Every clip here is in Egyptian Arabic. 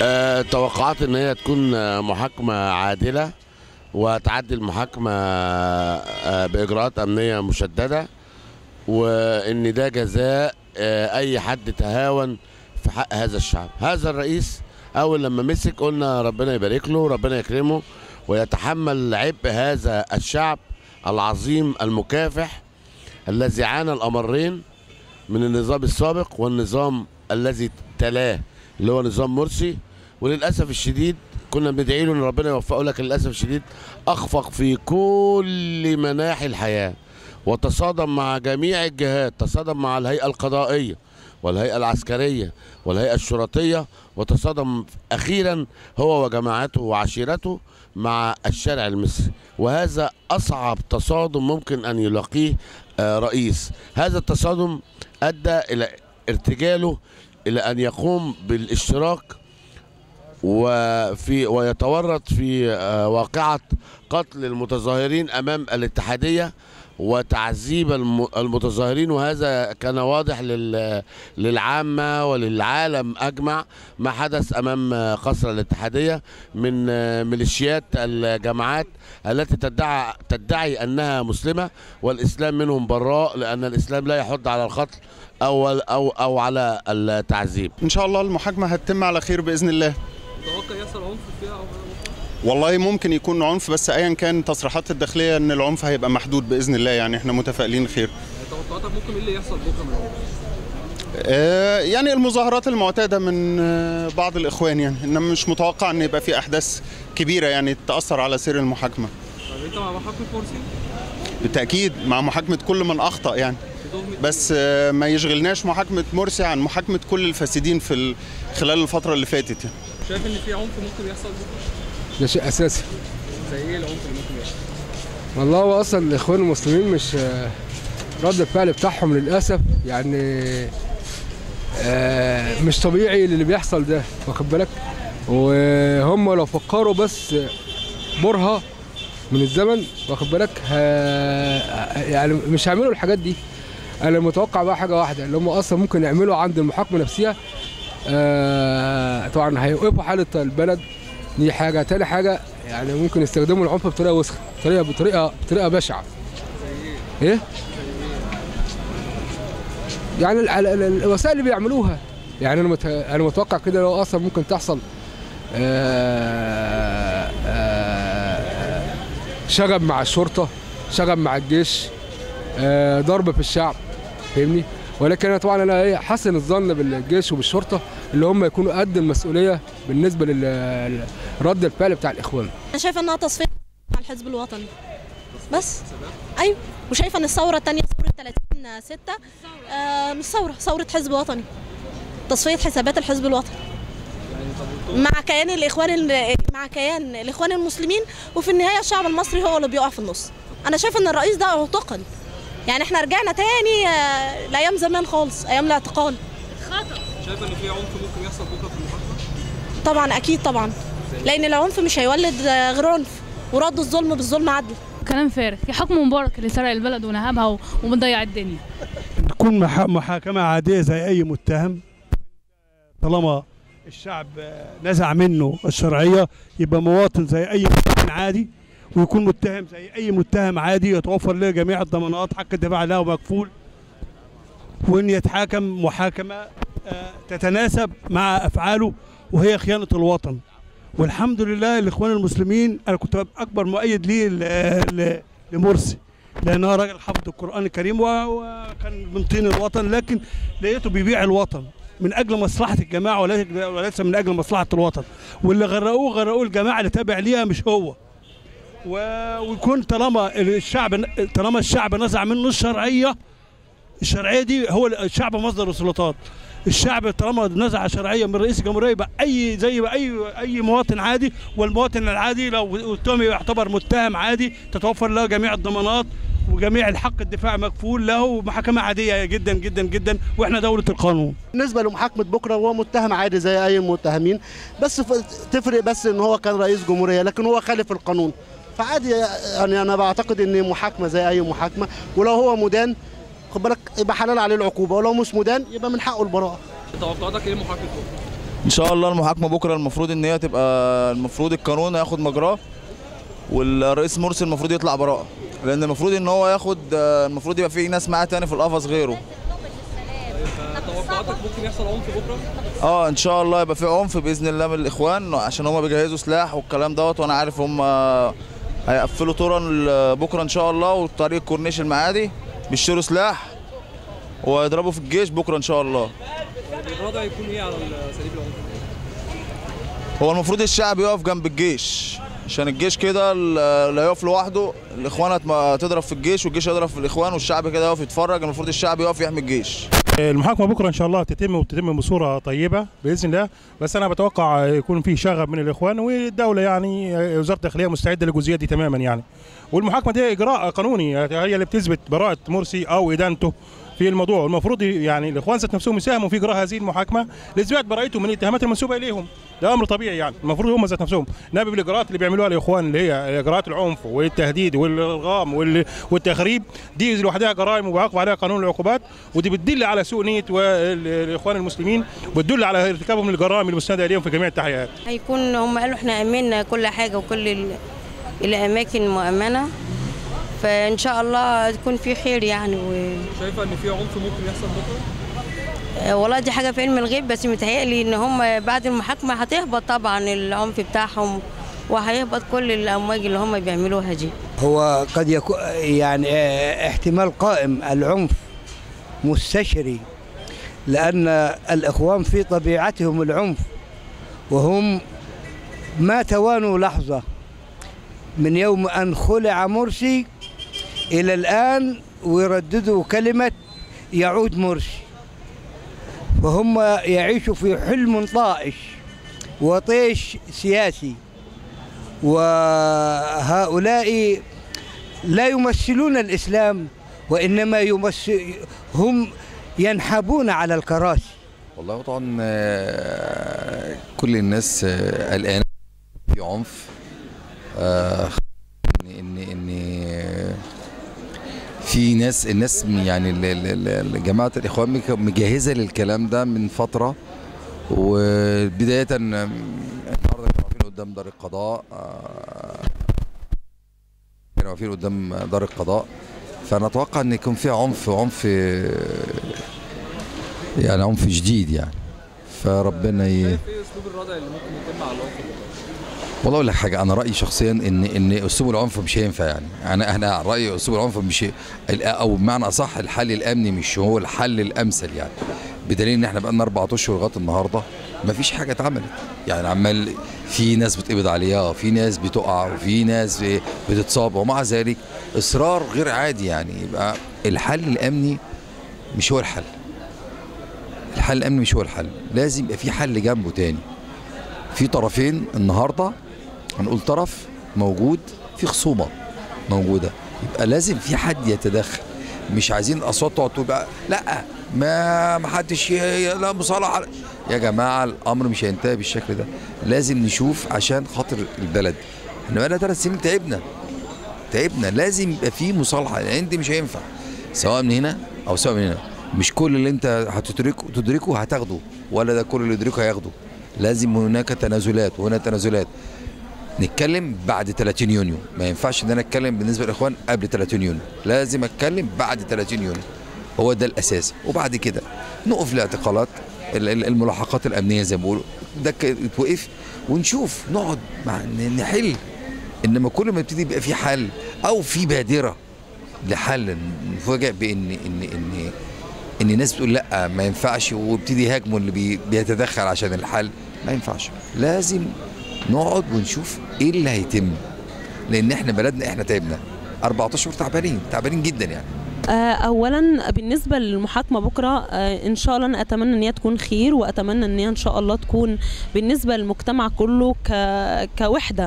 آه، توقعات ان هي تكون آه، محاكمه عادله وتعدي المحاكمه آه، باجراءات امنيه مشدده وان ده جزاء آه، اي حد تهاون في حق هذا الشعب هذا الرئيس اول لما مسك قلنا ربنا يبارك له ربنا يكرمه ويتحمل عبء هذا الشعب العظيم المكافح الذي عانى الامرين من النظام السابق والنظام الذي تلاه اللي هو نظام مرسي وللاسف الشديد كنا بندعي له ان ربنا يوفقه لكن للاسف الشديد اخفق في كل مناحي الحياه وتصادم مع جميع الجهات تصادم مع الهيئه القضائيه والهيئه العسكريه والهيئه الشرطيه وتصادم اخيرا هو وجماعته وعشيرته مع الشارع المصري وهذا اصعب تصادم ممكن ان يلاقيه آه، رئيس هذا التصادم ادى الى ارتجاله الى ان يقوم بالاشتراك وفي ويتورط في آه، واقعة قتل المتظاهرين أمام الاتحادية وتعذيب الم- المتظاهرين وهذا كان واضح لل- للعامة وللعالم أجمع ما حدث أمام آه، قصر الاتحادية من آه، ميليشيات الجماعات التي تدعي تدعي أنها مسلمة والإسلام منهم براء لأن الإسلام لا يحض على القتل أو أو أو على التعذيب ان شاء الله المحاكمه هتتم على خير باذن الله متوقع يحصل عنف فيها او والله ممكن يكون عنف بس ايا كان تصريحات الداخليه ان العنف هيبقى محدود باذن الله يعني احنا متفائلين خير توقعاتك ممكن ايه اللي يحصل بكره من العنف؟ آه، يعني المظاهرات المعتاده من آه، بعض الاخوان يعني انما مش متوقع ان يبقى في احداث كبيره يعني تاثر على سير المحاكمه طب انت مع محاكمه مرسي؟ بالتاكيد مع محاكمه كل من اخطا يعني بتهمة بس آه، ما يشغلناش محاكمه مرسي عن محاكمه كل الفاسدين في ال- خلال الفتره اللي فاتت يعني شايف ان في عنف ممكن يحصل بكره؟ ده شيء اساسي زي ايه العنف اللي ممكن يحصل؟ والله هو اصلا الاخوان المسلمين مش رد الفعل بتاعهم للاسف يعني آه، مش طبيعي اللي بيحصل ده واخد بالك وهم لو فكروا بس برهة من الزمن واخد بالك ها- يعني مش هيعملوا الحاجات دي انا متوقع بقى حاجه واحده اللي هم اصلا ممكن يعملوا عند المحاكمه نفسها آه، طبعا هيوقفوا حاله البلد دي حاجه تاني حاجه يعني ممكن يستخدموا العنف بطريقه وسخه بطريقه بطريقه بطريقه بشعه ايه يعني ال- ال- ال- الوسائل اللي بيعملوها يعني انا مت... انا متوقع كده لو اصلا ممكن تحصل آه، آه، شغب مع الشرطه شغب مع الجيش آه، ضرب في الشعب فاهمني ولكن انا طبعا انا ايه حسن الظن بالجيش وبالشرطه اللي هم يكونوا قد المسؤوليه بالنسبه لرد الفعل بتاع الاخوان انا شايفه انها تصفيه على الحزب الوطني بس ايوه وشايفه ان الثوره الثانيه ثوره 30 6 آه مش ثوره ثوره حزب وطني تصفيه حسابات الحزب الوطني مع كيان الاخوان ال- مع كيان الاخوان المسلمين وفي النهايه الشعب المصري هو اللي بيقع في النص انا شايفه ان الرئيس ده اعتقل يعني احنا رجعنا تاني آه لايام زمان خالص ايام الاعتقال شايف ان في عنف ممكن يحصل بكره في المحاكمه؟ طبعا اكيد طبعا لان العنف مش هيولد آه، غير عنف ورد الظلم بالظلم عدل كلام فارغ حكم مبارك اللي سرق البلد ونهبها و- ومضيع الدنيا تكون مح- محاكمة عادية زي أي متهم طالما الشعب نزع منه الشرعية يبقى مواطن زي أي مواطن عادي ويكون متهم زي أي متهم عادي يتوفر له جميع الضمانات حق الدفاع له مكفول وإن يتحاكم محاكمة آه، تتناسب مع أفعاله وهي خيانة الوطن والحمد لله الإخوان المسلمين أنا كنت أكبر مؤيد ليه ل- ل- لمرسي لأنه راجل حافظ القرآن الكريم و- وكان من طين الوطن لكن لقيته بيبيع الوطن من أجل مصلحة الجماعة وليس وليس من أجل مصلحة الوطن واللي غرقوه غرقوه الجماعة اللي تابع ليها مش هو و- ويكون طالما الشعب طالما الشعب نزع منه الشرعية الشرعية دي هو الشعب مصدر السلطات الشعب طالما نزع شرعيه من رئيس الجمهوريه يبقى اي زي ما اي اي مواطن عادي والمواطن العادي لو اتهم يعتبر متهم عادي تتوفر له جميع الضمانات وجميع الحق الدفاع مكفول له محاكمه عاديه جدا جدا جدا واحنا دوله القانون بالنسبه لمحاكمه بكره هو متهم عادي زي اي متهمين بس ف- تفرق بس ان هو كان رئيس جمهوريه لكن هو خالف القانون فعادي يعني انا بعتقد ان محاكمه زي اي محاكمه ولو هو مدان خد بالك يبقى حلال عليه العقوبه ولو مش مدان يبقى من حقه البراءه توقعاتك ايه محاكمه بكره؟ ان شاء الله المحاكمه بكره المفروض ان هي تبقى المفروض القانون ياخد مجراه والرئيس مرسي المفروض يطلع براءه لان المفروض ان هو ياخد آه، المفروض يبقى في ناس معاه تاني في القفص غيره توقعاتك ممكن يحصل عنف بكره؟ اه ان شاء الله يبقى في عنف باذن الله من الاخوان عشان هم بيجهزوا سلاح والكلام دوت وانا عارف هم هيقفلوا طرق بكره ان شاء الله وطريق كورنيش المعادي بيشتروا سلاح ويضربوا في الجيش بكره ان شاء الله الرد هيكون ايه على اساليب العنف؟ هو المفروض الشعب يقف جنب الجيش عشان الجيش كده ال- لا يقف لوحده الاخوان هتم- هتضرب في الجيش والجيش هيضرب في الاخوان والشعب كده يقف يتفرج المفروض الشعب يقف يحمي الجيش المحاكمه بكره ان شاء الله تتم وتتم بصوره طيبه باذن الله بس انا بتوقع يكون في شغب من الاخوان والدوله يعني وزاره الداخليه مستعده للجزئيه دي تماما يعني والمحاكمه دي اجراء قانوني هي اللي بتثبت براءه مرسي او ادانته في الموضوع المفروض يعني الاخوان ذات نفسهم يساهموا في اجراء هذه المحاكمه لاثبات براءتهم من الاتهامات المنسوبه اليهم ده امر طبيعي يعني المفروض هم ذات نفسهم نبي بالاجراءات اللي بيعملوها الاخوان اللي هي اجراءات العنف والتهديد والارغام وال- والتخريب دي لوحدها جرائم وبيعاقب عليها قانون العقوبات ودي بتدل على سوء نيه والاخوان المسلمين وتدل على ارتكابهم للجرائم المسنده اليهم في جميع التحقيقات هيكون هم قالوا احنا امنا كل حاجه وكل ال- الاماكن مؤمنه فان شاء الله تكون في خير يعني و... شايفه ان في عنف ممكن يحصل بكره؟ آه، والله دي حاجه في علم الغيب بس متهيألي ان هم بعد المحاكمه هتهبط طبعا العنف بتاعهم وهيهبط كل الامواج اللي هم بيعملوها دي هو قد يكون يعني آه، احتمال قائم العنف مستشري لأن الإخوان في طبيعتهم العنف وهم ما توانوا لحظة من يوم أن خلع مرسي إلى الآن ويرددوا كلمة يعود مرسي فهم يعيشوا في حلم طائش وطيش سياسي وهؤلاء لا يمثلون الإسلام وإنما يمثل هم ينحبون على الكراسي والله طبعا آه، كل الناس آه، قلقانه في عنف آه، ان ان ان آه، في ناس الناس يعني ال- ال- ال- جماعه الاخوان مك- مجهزه للكلام ده من فتره وبدايه آم، النهارده كانوا واقفين قدام دار القضاء آه، كانوا واقفين قدام دار القضاء فانا اتوقع ان يكون في عنف عنف آه، يعني عنف جديد يعني فربنا ي... شايف ايه اسلوب الردع اللي ممكن يتم على العنف بكره؟ والله اقول لك حاجه انا رايي شخصيا ان ان اسلوب العنف مش هينفع يعني انا انا رايي اسلوب العنف مش ال- او بمعنى اصح الحل الامني مش هو الحل الامثل يعني بدليل ان احنا بقالنا اربع اشهر لغايه النهارده ما فيش حاجه اتعملت يعني عمال في ناس بتقبض عليها وفي ناس بتقع وفي ناس بتتصاب ومع ذلك اصرار غير عادي يعني يبقى الحل الامني مش هو الحل الحل الامني مش هو الحل لازم يبقى في حل جنبه تاني في طرفين النهارده هنقول طرف موجود في خصومه موجوده يبقى لازم في حد يتدخل مش عايزين الاصوات تقعد تقول بقى لا ما ما حدش ي- لا مصالحه يا جماعه الامر مش هينتهي بالشكل ده لازم نشوف عشان خاطر البلد احنا بقالنا ثلاث سنين تعبنا تعبنا لازم يبقى في مصالحه لان دي مش هينفع سواء من هنا او سواء من هنا مش كل اللي انت هتدركه تدركه هتاخده ولا ده كل اللي يدركه هياخده لازم هناك تنازلات وهنا تنازلات نتكلم بعد 30 يونيو ما ينفعش ان انا اتكلم بالنسبه للاخوان قبل 30 يونيو لازم اتكلم بعد 30 يونيو هو ده الاساس وبعد كده نقف الاعتقالات ال- ال- الملاحقات الامنيه زي ما بيقولوا ده ك- يتوقف ونشوف نقعد مع ن- نحل انما كل ما يبتدي يبقى في حل او في بادره لحل نفاجئ بان ان ان ان الناس بتقول لا ما ينفعش ويبتدي يهاجموا اللي بي بيتدخل عشان الحل ما ينفعش لازم نقعد ونشوف ايه اللي هيتم لان احنا بلدنا احنا تعبنا 14 شهور تعبانين تعبانين جدا يعني آه، اولا بالنسبه للمحاكمه بكره آه، ان شاء الله انا اتمنى ان هي تكون خير واتمنى ان هي ان شاء الله تكون بالنسبه للمجتمع كله ك... كوحده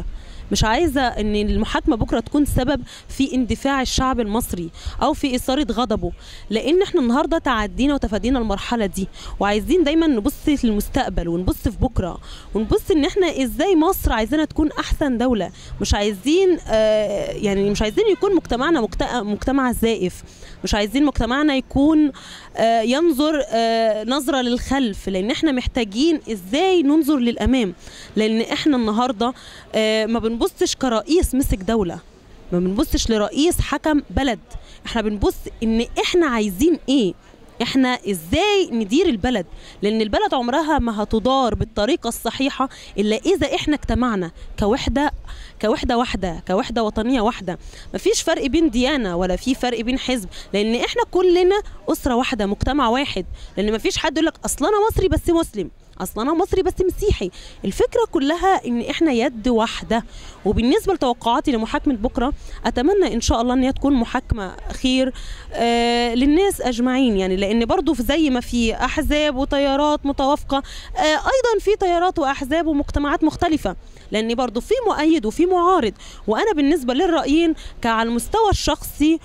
مش عايزه ان المحاكمه بكره تكون سبب في اندفاع الشعب المصري او في اثاره غضبه لان احنا النهارده تعدينا وتفادينا المرحله دي وعايزين دايما نبص للمستقبل ونبص في بكره ونبص ان احنا ازاي مصر عايزينها تكون احسن دوله مش عايزين آه يعني مش عايزين يكون مجتمعنا مجت- مجتمع زائف مش عايزين مجتمعنا يكون آه ينظر آه نظره للخلف لان احنا محتاجين ازاي ننظر للامام لان احنا النهارده آه ما بنبصش كرئيس مسك دوله ما بنبصش لرئيس حكم بلد احنا بنبص ان احنا عايزين ايه احنا ازاي ندير البلد لان البلد عمرها ما هتدار بالطريقه الصحيحه الا اذا احنا اجتمعنا كوحده كوحده واحده كوحده وطنيه واحده مفيش فرق بين ديانه ولا في فرق بين حزب لان احنا كلنا اسره واحده مجتمع واحد لان مفيش حد يقول لك اصل انا مصري بس مسلم اصل انا مصري بس مسيحي الفكره كلها ان احنا يد واحده وبالنسبه لتوقعاتي لمحاكمه بكره اتمنى ان شاء الله ان هي تكون محاكمه خير آه للناس اجمعين يعني لان برضو في زي ما في احزاب وتيارات متوافقه آه ايضا في تيارات واحزاب ومجتمعات مختلفه لان برضو في مؤيد وفي معارض وانا بالنسبه للرايين كعلى المستوى الشخصي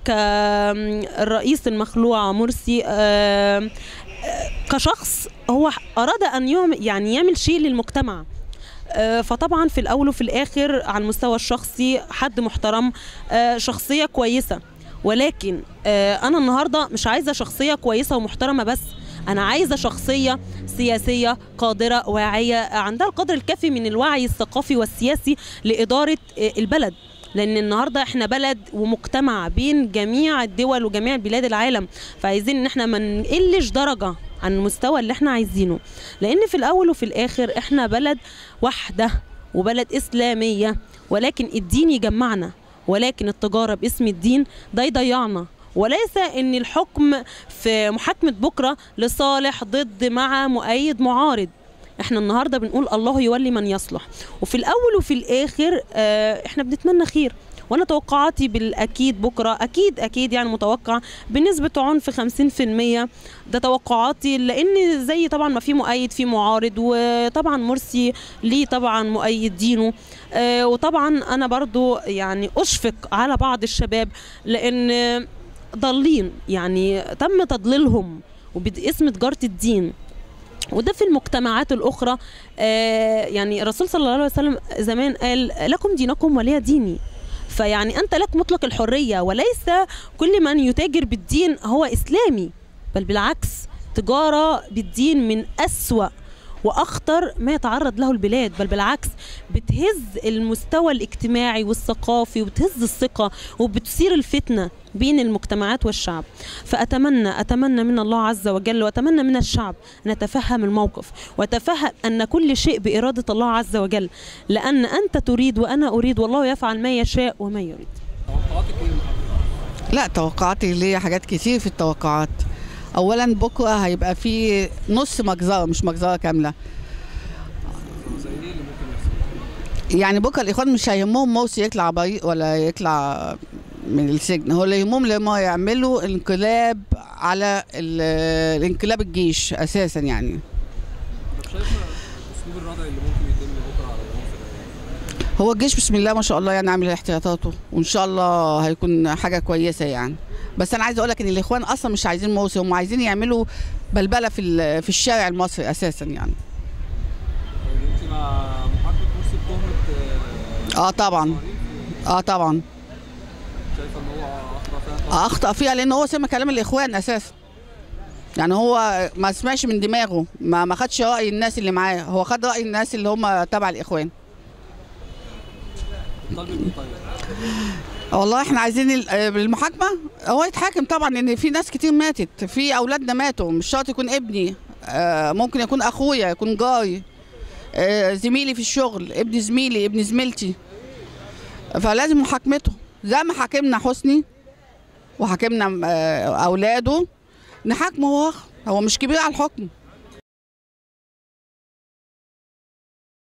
كالرئيس المخلوع مرسي آه كشخص هو اراد ان يعمل يعني يعمل شيء للمجتمع آه، فطبعا في الاول وفي الاخر على المستوى الشخصي حد محترم آه، شخصيه كويسه ولكن آه، انا النهارده مش عايزه شخصيه كويسه ومحترمه بس انا عايزه شخصيه سياسيه قادره واعيه عندها القدر الكافي من الوعي الثقافي والسياسي لاداره آه، البلد لان النهارده احنا بلد ومجتمع بين جميع الدول وجميع بلاد العالم فعايزين ان احنا ما نقلش درجه عن المستوى اللي احنا عايزينه لان في الاول وفي الاخر احنا بلد واحده وبلد اسلاميه ولكن الدين يجمعنا ولكن التجاره باسم الدين ده يضيعنا وليس ان الحكم في محاكمه بكره لصالح ضد مع مؤيد معارض احنا النهارده بنقول الله يولي من يصلح وفي الاول وفي الاخر اه احنا بنتمنى خير وانا توقعاتي بالاكيد بكره اكيد اكيد يعني متوقع بنسبه عنف 50% ده توقعاتي لان زي طبعا ما في مؤيد في معارض وطبعا مرسي ليه طبعا مؤيد دينه آه وطبعا انا برضو يعني اشفق على بعض الشباب لان ضالين يعني تم تضليلهم وباسم تجاره الدين وده في المجتمعات الاخرى آه يعني الرسول صلى الله عليه وسلم زمان قال لكم دينكم ولي ديني فيعني انت لك مطلق الحريه وليس كل من يتاجر بالدين هو اسلامي بل بالعكس تجاره بالدين من اسوا واخطر ما يتعرض له البلاد بل بالعكس بتهز المستوى الاجتماعي والثقافي وبتهز الثقه وبتثير الفتنه بين المجتمعات والشعب فأتمنى أتمنى من الله عز وجل وأتمنى من الشعب أن يتفهم الموقف ويتفهم أن كل شيء بإرادة الله عز وجل لأن أنت تريد وأنا أريد والله يفعل ما يشاء وما يريد لا توقعاتي ليا حاجات كتير في التوقعات اولا بكره هيبقى في نص مجزره مش مجزره كامله يعني بكره الاخوان مش هيهمهم مرسي يطلع بريء ولا يطلع من السجن هو اللي يهمهم لما يعملوا انقلاب على ال- الانقلاب الجيش اساسا يعني شايفه اسلوب الردع اللي ممكن يتم بكره على العنف ده هو الجيش بسم الله ما شاء الله يعني عامل احتياطاته وان شاء الله هيكون حاجه كويسه يعني بس انا عايزه اقول لك ان الاخوان اصلا مش عايزين مرسي هم عايزين يعملوا بلبله في ال- في الشارع المصري اساسا يعني طيب انت مع محاكمه مرسي بتهمه آه، اه طبعا اه طبعا شايفه ان هو اخطا فيها اخطا فيها لان هو سمع كلام الاخوان اساسا يعني هو ما سمعش من دماغه ما ما خدش راي الناس اللي معاه هو خد راي الناس اللي هم تبع الاخوان طالب ايه طيب؟ والله احنا عايزين ال- آه، المحاكمه هو يتحاكم طبعا ان في ناس كتير ماتت في اولادنا ماتوا مش شرط يكون ابني آه، ممكن يكون اخويا يكون جاري آه، زميلي في الشغل ابن زميلي ابن زميلتي فلازم محاكمته زي ما حاكمنا حسني وحاكمنا آه، اولاده نحاكمه هو هو مش كبير على الحكم